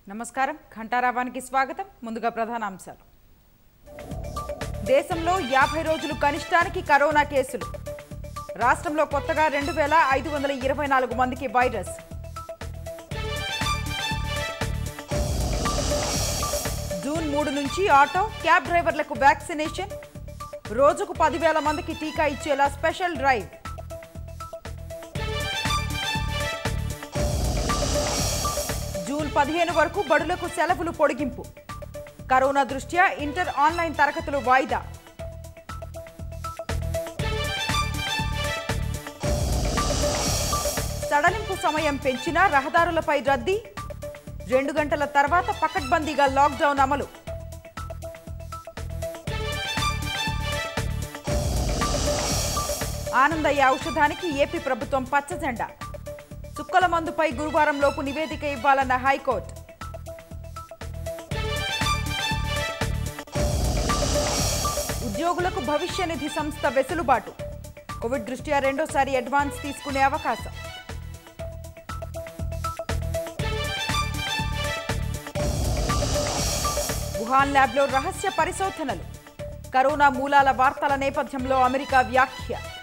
నమస్కారం ఘంటారావానికి స్వాగతం ముందుగా ప్రధాన అంశాలు దేశంలో యాభై రోజులు కనిష్టానికి కరోనా కేసులు రాష్ట్రంలో కొత్తగా రెండు వేల ఐదు వందల ఇరవై నాలుగు మందికి వైరస్ జూన్ మూడు నుంచి ఆటో క్యాబ్ డ్రైవర్లకు వ్యాక్సినేషన్ రోజుకు పదివేల మందికి టీకా ఇచ్చేలా స్పెషల్ డ్రైవ్ జూన్ పదిహేను వరకు బడులకు సెలవులు పొడిగింపు కరోనా దృష్ట్యా ఇంటర్ ఆన్లైన్ తరగతులు వాయిదా సడలింపు సమయం పెంచినా రహదారులపై రద్దీ రెండు గంటల తర్వాత పకడ్బందీగా లాక్డౌన్ అమలు ఆనందయ్య ఔషధానికి ఏపీ ప్రభుత్వం పచ్చజెండా చుక్కల మందుపై గురువారంలోపు నివేదిక ఇవ్వాలన్న హైకోర్టు ఉద్యోగులకు భవిష్య నిధి సంస్థ వెసులుబాటు కోవిడ్ దృష్ట్యా రెండోసారి అడ్వాన్స్ తీసుకునే అవకాశం వుహాన్ ల్యాబ్లో రహస్య పరిశోధనలు కరోనా మూలాల వార్తల నేపథ్యంలో అమెరికా వ్యాఖ్య